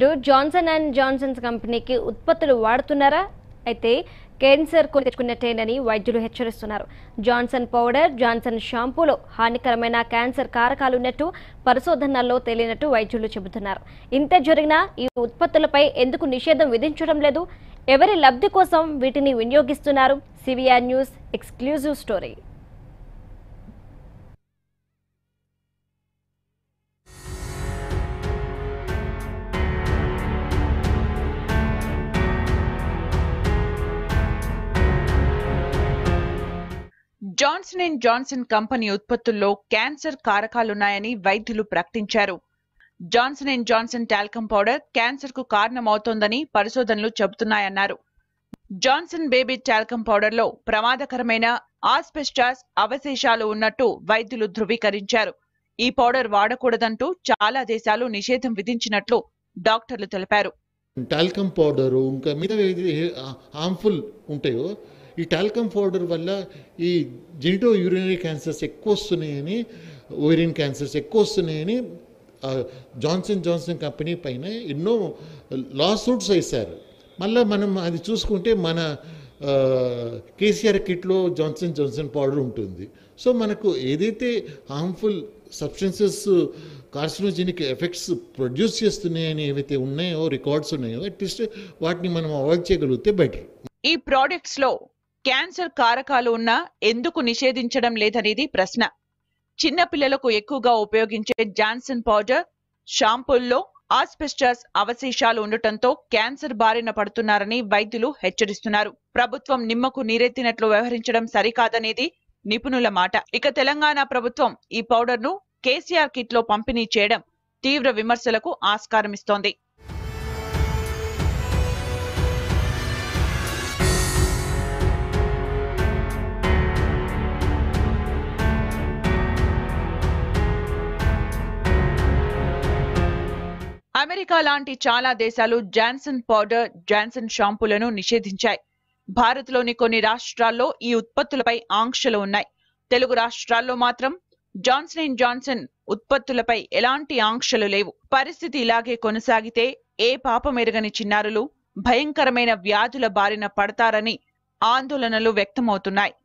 మీరు Johnson and Johnson's కంపెనీకి ఉత్పత్తులు వాడుతున్నారా అయితే క్యాన్సర్ కొని తెచ్చుకున్నట్టేనని వైద్యులు హెచ్చరిస్తున్నారు జాన్సన్ పౌడర్ జాన్సన్ షాంపూలో హానికరమైన క్యాన్సర్ కారకాలు ఉన్నట్టు పరిశోధనల్లో తేలినట్టు వైద్యులు చెబుతున్నారు ఇంత జరిగినా ఈ ఉత్పత్తులపై ఎందుకు నిషేధం విధించడం లేదు ఎవరి లబ్ధి కోసం వీటిని వినియోగిస్తున్నారు CVR news exclusive story Johnson and Johnson company ఉత్పత్తుల్లో క్యాన్సర్ కారకాలున్నాయని వైద్యులు ప్రకటించారు Johnson and Johnson talcum powder cancer కు కారణమవుతోందని పరిశోధనలు చెబుతున్నాయన్నారు జాన్సన్ బేబీ టాల్కమ్ పౌడర్ లో ప్రమాదకరమైన ఆస్పెస్టాస్ అవశేషాలు ఉన్నట్టు వైద్యులు ధృవీకరించారు ఈ పౌడర్ వాడకూడదంటూ చాలా దేశాలు నిషేధం విధించినట్లు డాక్టర్లు తెలిపారు టాల్కమ్ పౌడరు ఇంకా మిగతా హార్మ్ఫుల్ ఉంటాయో ఈ టాల్కమ్ పౌడర్ వల్ల ఈ జెనిటో యూరినరీ క్యాన్సర్స్ ఎక్కువ వస్తున్నాయని ఓరియన్ క్యాన్సర్స్ ఎక్కువ వస్తున్నాయని ఆ, జాన్సన్ జాన్సన్ కంపెనీ పైన ఎన్నో లా సూట్స్ వేశారు మళ్ళీ మనం అది చూసుకుంటే మన ఆ, కేసీఆర్ కిట్లో జాన్సన్ జాన్సన్ పౌడర్ ఉంటుంది సో మనకు ఏదైతే harmful substances carcinogenic effects produce చేస్తున్నాయని ఏవైతే ఉన్నాయో రికార్డ్స్ ఉన్నాయో అట్లీస్ట్ వాటిని మనం అవాయిడ్ చేయగలిగితే బెటర్ ఈ ప్రోడక్ట్స్ లో క్యాన్సర్ కారకాలు ఉన్నా ఎందుకు నిషేధించడం లేదనేది ప్రశ్న చిన్న పిల్లలకు ఎక్కువగా ఉపయోగించే జాన్సన్ పౌడర్ షాంపూల్లో ఆస్పెస్టస్ అవశేషాలు ఉండటంతో క్యాన్సర్ బారిన పడుతున్నారని వైద్యులు హెచ్చరిస్తున్నారు ప్రభుత్వం నిమ్మకు నీరెత్తినట్లు వ్యవహరించడం సరికాదనేది నిపుణుల మాట ఇక తెలంగాణ ప్రభుత్వం ఈ పౌడర్ ను కేసీఆర్ కిట్ లో పంపిణీ చేయడం తీవ్ర విమర్శలకు ఆస్కారమిస్తోంది అమెరికా లాంటి చాలా దేశాలు జాన్సన్ పౌడర్ జాన్సన్ షాంపూలను నిషేధించాయి భారత్లోని కొన్ని రాష్ట్రాల్లో ఈ ఉత్పత్తులపై ఆంక్షలు ఉన్నాయి తెలుగు రాష్ట్రాల్లో మాత్రం జాన్సన్ అండ్ జాన్సన్ ఉత్పత్తులపై ఎలాంటి ఆంక్షలు లేవు పరిస్థితి ఇలాగే కొనసాగితే ఏ పాపమెరుగని చిన్నారులు భయంకరమైన వ్యాధుల బారిన పడతారని ఆందోళనలు వ్యక్తమవుతున్నాయి